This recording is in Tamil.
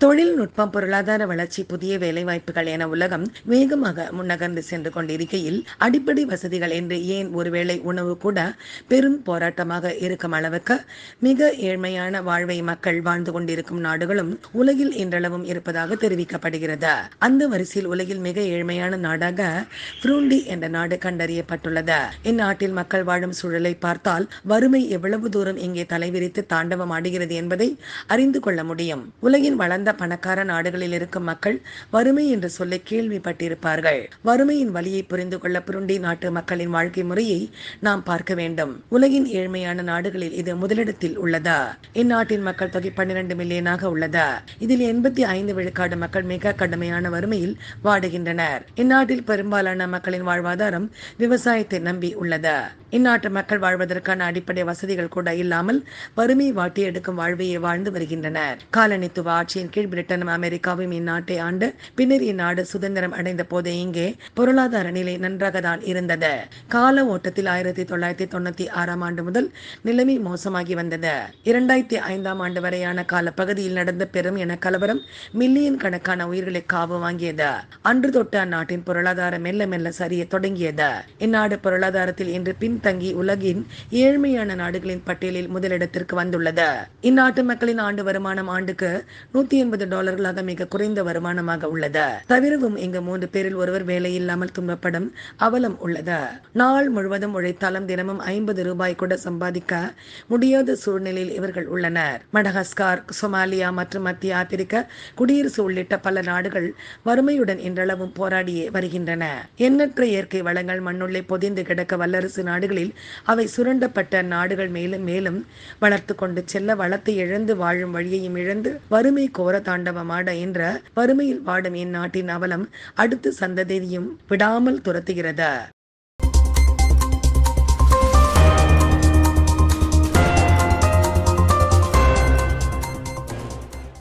தொழில்நுட்பம் பொருளாதார வளர்ச்சி புதிய வேலைவாய்ப்புகள் என உலகம் வேகமாக முன்னகர்ந்து சென்று கொண்டிருக்கையில் அடிப்படை வசதிகள் என்று ஏன் ஒருவேளை உணவு கூட பெரும் போராட்டமாக இருக்கும் அளவுக்கு மிக ஏழ்மையான வாழ்வை மக்கள் வாழ்ந்து கொண்டிருக்கும் நாடுகளும் உலகில் இன்றளவும் இருப்பதாக தெரிவிக்கப்படுகிறது அந்த வரிசையில் உலகில் மிக ஏழ்மையான நாடாக புரூண்டி என்ற நாடு கண்டறியப்பட்டுள்ளது இந்நாட்டில் மக்கள் வாழும் சூழலை பார்த்தால் வறுமை எவ்வளவு தூரம் இங்கே தலைவிரித்து தாண்டவம் ஆடுகிறது என்பதை அறிந்து கொள்ள முடியும் உலகின் வளர்ந்த பணக்கார நாடுகளில் இருக்கும் மக்கள் வறுமை என்ற சொல்லை கேள்விப்பட்டிருப்பார்கள் வறுமையின் வலியை புரிந்து கொள்ள புருண்டி நாட்டு மக்களின் வாழ்க்கை முறையை நாம் பார்க்க வேண்டும் உலகின் ஏழ்மையான நாடுகளில் இது முதலிடத்தில் உள்ளதா இந்நாட்டின் மக்கள் தொகை பன்னிரண்டு மில்லியனாக உள்ளதா இதில் எண்பத்தி ஐந்து விழுக்காடு மக்கள் மிக கடுமையான வறுமையில் வாடுகின்றனர் இந்நாட்டில் பெரும்பாலான மக்களின் வாழ்வாதாரம் விவசாயத்தை நம்பி உள்ளது இந்நாட்டு மக்கள் வாழ்வதற்கான அடிப்படை வசதிகள் கூட இல்லாமல் வறுமை வாட்டி எடுக்கும் வாழ்வையை வாழ்ந்து வருகின்றனர் காலனித்துவ ஆட்சியின் கீழ் பிரிட்டனும் அமெரிக்காவும் இந்நாட்டை ஆண்டு பின்னர் இந்நாடு சுதந்திரம் அடைந்த போது இங்கே பொருளாதார நிலை நன்றாக தான் இருந்தது கால ஓட்டத்தில் ஆயிரத்தி தொள்ளாயிரத்தி தொண்ணூத்தி ஆறாம் ஆண்டு முதல் நிலைமை மோசமாகி வந்தது இரண்டாயிரத்தி ஐந்தாம் ஆண்டு வரையான கால பகுதியில் நடந்த பெரும் என கலவரம் மில்லியன் கணக்கான உயிர்களை காவு வாங்கியது அன்று தொட்டு அந்நாட்டின் பொருளாதாரம் மெல்ல மெல்ல சரிய தொடங்கியது இந்நாடு பொருளாதாரத்தில் இன்று பின்தங்கி உலகின் ஏழ்மையான நாடுகளின் பட்டியலில் முதலிடத்திற்கு வந்துள்ளது இந்நாட்டு மக்களின் ஆண்டு வருமானம் ஆண்டுக்கு நூத்தி எண்பது டாலர்களாக மிக குறைந்த வருமானமாக உள்ளது தவிரவும் இங்கு மூன்று பேரில் ஒருவர் வேலை இல்லாமல் துன்பப்படும் அவலம் உள்ளது நாள் முழுவதும் உழைத்தாலும் தினமும் ஐம்பது ரூபாய் கூட சம்பாதிக்க முடியாத சூழ்நிலையில் இவர்கள் உள்ளனர் மடகஸ்கார் சொமாலியா மற்றும் மத்திய ஆப்பிரிக்க குடியரசு உள்ளிட்ட பல நாடுகள் வறுமையுடன் இன்றளவும் போராடியே வருகின்றன எண்ணற்ற இயற்கை வளங்கள் மண்ணுள்ளே பொதிந்து கிடக்க வல்லரசு நாடுகளில் அவை சுரண்டப்பட்ட நாடுகள் மேலும் மேலும் வளர்த்து கொண்டு செல்ல வளத்தை இழந்து வாழும் வழியையும் இழந்து வறுமை கோர தாண்டவமாட என்ற வறுமையில் வாடும் இந்நாட்டின் அவலம் அடுத்த சந்ததியையும் விடாமல் துரத்துகிறது